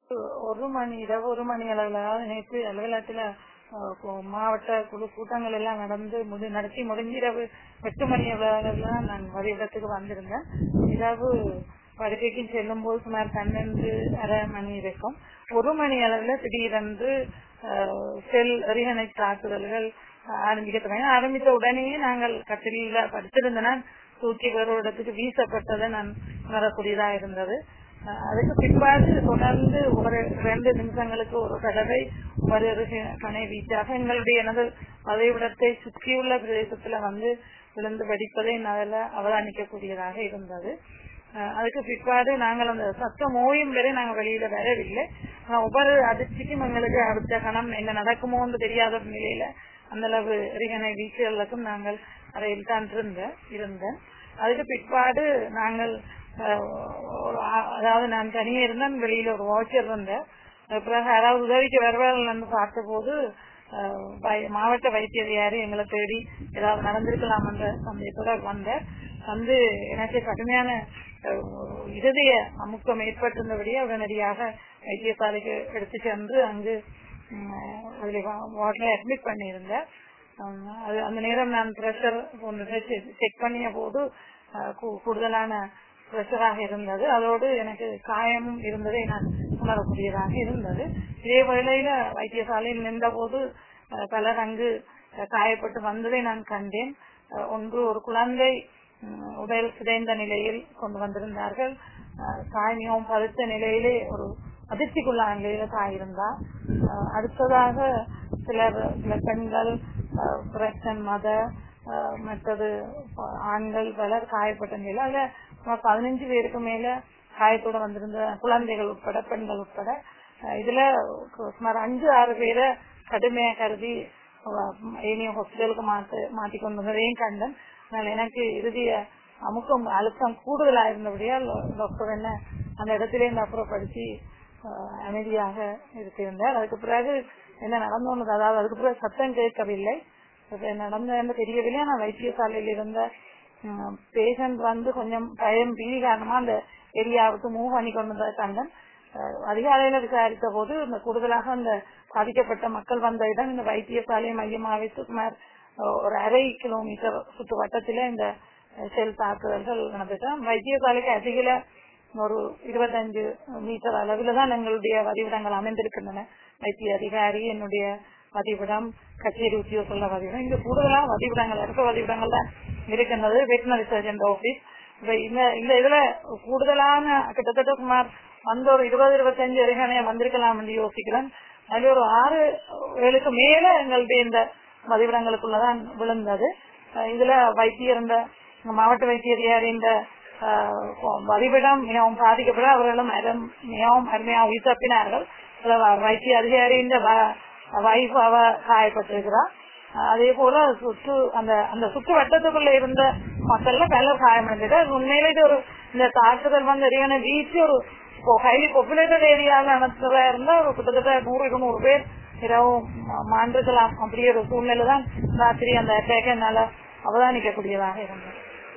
ஒரு மணி இரவு ஒரு மணி அளவுல அதாவது நேற்று அலுவலகத்துல அஹ், கு- மாவட்ட குழு கூட்டங்கள் எல்லாம் நடந்து முடி நடத்தி முடிஞ்சு இரவு எட்டு மணி அளவுல தான் நான் வழியிடத்துக்கு வந்திருந்தேன் இரவு படுக்கைக்கு செல்லும் போது சுமார் பன்னெண்டு அரை மணி இருக்கும் ஒரு மணி அளவுல திடீரென்று அஹ், செல் எறிகணை தாக்குதல்கள் ஆரம்பிக்க தொடங்கி ஆரம்பித்த உடனேயே நாங்கள் கட்டில படுத்திருந்தனா தூக்கி வேறு ஒரு இடத்துக்கு வீசப்பட்டதை நான் உணரக்கூடியதா இருந்தது அஹ் அதுக்கு பிற்பாடு தொடர்ந்து ஒரு ரெண்டு நிமிஷங்களுக்கு ஒரு தடவை ஒரு கணை வீச்சாக எங்களுடைய எனது வதைவிடத்தை சுற்றியுள்ள பிரதேசத்துல வந்து விழுந்து வெடிப்பதை நல்ல அவதானிக்கக்கூடியதாக இருந்தது அஹ் அதுக்கு பிற்பாடு நாங்கள் அந்த சத்தம் ஓயும் வரை நாங்கள் வெளியில வரவில்லை ஆனா ஒவ்வொரு அதிர்ச்சிக்கும் எங்களுக்கு அடுத்த கணம் என்ன நடக்குமோ என்று தெரியாத ஒரு நிலையில அந்த அளவு எரிகணை வீச்சுகளுக்கும் நாங்கள் அறையில் தான் இருந்த இருந்தேன் அதுக்கு பிற்பாடு நாங்கள் அஹ், ஒரு ஆ- அதாவது நான் தனியே இருந்தேன் வெளியில ஒரு வாட்சர் இருந்தேன் அதுக்கு பிறகு யாராவது உதவிக்கு வருவார்கள் பார்த்த போது மாவட்ட வைத்திய அதிகாரி எங்களை தேடி ஏதாவது நடந்திருக்கலாம் என்ற சந்தேகத்தோட வந்தார் வந்து எனக்கு கடுமையான அஹ், இருதய அமுக்கம் ஏற்பட்டிருந்தபடியே உடனடியாக வைத்தியசாலைக்கு எடுத்து சென்று அங்கு வார்டில் அட்மிட் பண்ணியிருந்தேன் ஆம், அது அந்த நேரம் நான் பிரஷர் போன்றதை செக் பண்ணிய போது அஹ், கூ- கூடுதலான பிரஷராக இருந்தது அதோடு எனக்கு காயமும் இருந்ததை நான் உணரக்கூடியதாக இருந்தது இதே வேளையில வைத்தியசாலையில் நின்ற போது அஹ், பலர் அங்கு அஹ், காயப்பட்டு வந்ததை நான் கண்டேன் அஹ், ஒன்று ஒரு குழந்தை உம், உடல் சிதைந்த நிலையில் கொண்டு வந்திருந்தார்கள் அஹ், தாய் மிகவும் பருத்த நிலையிலே ஒரு அதிர்ச்சிக்குள்ளான நிலையில தாய் இருந்தா அஹ், அடுத்ததாக சிலர் சில பெண்கள் அஹ், பிரச்சன் மத அஹ், மற்றது ப- ஆண்கள் பலர் காயப்பட்ட நிலையில அதுல சுமார் பதினஞ்சு பேருக்கு மேல காயத்தோட வந்திருந்த குழந்தைகள் உட்பட பெண்கள் உட்பட அஹ், இதுல சுமார் அஞ்சு ஆறு பேரை கடுமையா கருதி ஏனிய ஹாஸ்பிட்டலுக்கு மாத்து மாத்தி கொண்டு வந்ததையும் கண்டேன் அதனால எனக்கு இறுதிய அமுக்கம் அழுத்தம் கூடுதலா இருந்தபடியால் டாக்டர் என்ன அந்த இடத்திலே இருந்து அப்புறப்படுத்தி அஹ், அமைதியாக இருக்கின்றார் அதுக்கு பிறகு என்ன நடந்தோன்னு அதாவது அதுக்கு பிறகு சத்தம் கேட்கவில்லை அது நடந்தது தெரியவில்லை ஆனா வைத்தியசாலையில் இருந்த பேஷண்ட் வந்து கொஞ்சம் பயம் பீதி காரணமா அந்த ஏரியாவுக்கு மூவ் பண்ணி கொண்டு வந்ததை கண்டேன் அஹ், அதிகாலையில விசாரித்த போது இந்த கூடுதலாக அந்த பாதிக்கப்பட்ட மக்கள் வந்த இடம் இந்த வைத்தியசாலை மையமாக சுமார் அஹ், ஒரு அரை கிலோமீட்டர் சுற்று வட்டத்தில இந்த அஹ், செல் தாக்குதல்கள் நடந்துட்டான் வைத்தியசாலைக்கு அருகில ஒரு இருபத்தஞ்சு மீட்டர் அளவில் தான் எங்களுடைய வதிவிடங்கள் அமைந்திருக்கின்றன வைத்திய அதிகாரி என்னுடைய வதிவிடம் கச்சேரி உத்தியோகங்கள வதிவிடம் இங்க கூடுதலா வதிவிடங்கள் இருக்க வதிவிடங்கள் தான் இருக்கின்றது வெட்டினரி சர்ஜன் ஆபீஸ் இப்ப இந்த இந்த இதுல கூடுதலான கிட்டத்தட்ட சுமார் வந்த ஒரு இருபது இருபத்தஞ்சு வரைக்கும் வந்திருக்கலாம் என்று யோசிக்கிறேன் அதுல ஒரு ஆறு ஏழுக்கு மேல எங்களுடைய இந்த மதிவிடங்களுக்குள்ளதான் விழுந்தது அஹ் இதுல வைத்தியர் இந்த மாவட்ட வைத்திய அதிகாரி இந்த அஹ், வதிவிடம் மிகவும் பாதிக்கப்பட அவர்களும் அரும் மிகவும் அருமையாக உயிர் தப்பினார்கள் அதுல வ- வைத்திய அதிகாரி இந்த வைஃப் அவ காயப்பட்டிருக்கிறார் அஹ் அதே போல சுற்று அந்த அந்த சுற்று வட்டத்துக்குள்ள இருந்த மக்கள்ல பலர் காயமடைந்தது அது உண்மையிலே இது ஒரு இந்த தாக்குதல் வந்து சரியான வீச்சு ஒரு ஹைலி பாப்புலேட்டட் ஏரியாவில் நடத்துறதா இருந்தா ஒரு கிட்டத்தட்ட நூறு இருநூறு பேர் இரவு மா- மாண்டிருக்கலாம் அப்படியே ஒரு சூழ்நிலை தான் ராத்திரி அந்த அட்டாக் என்னால அவதானிக்கக்கூடியதாக இருந்தது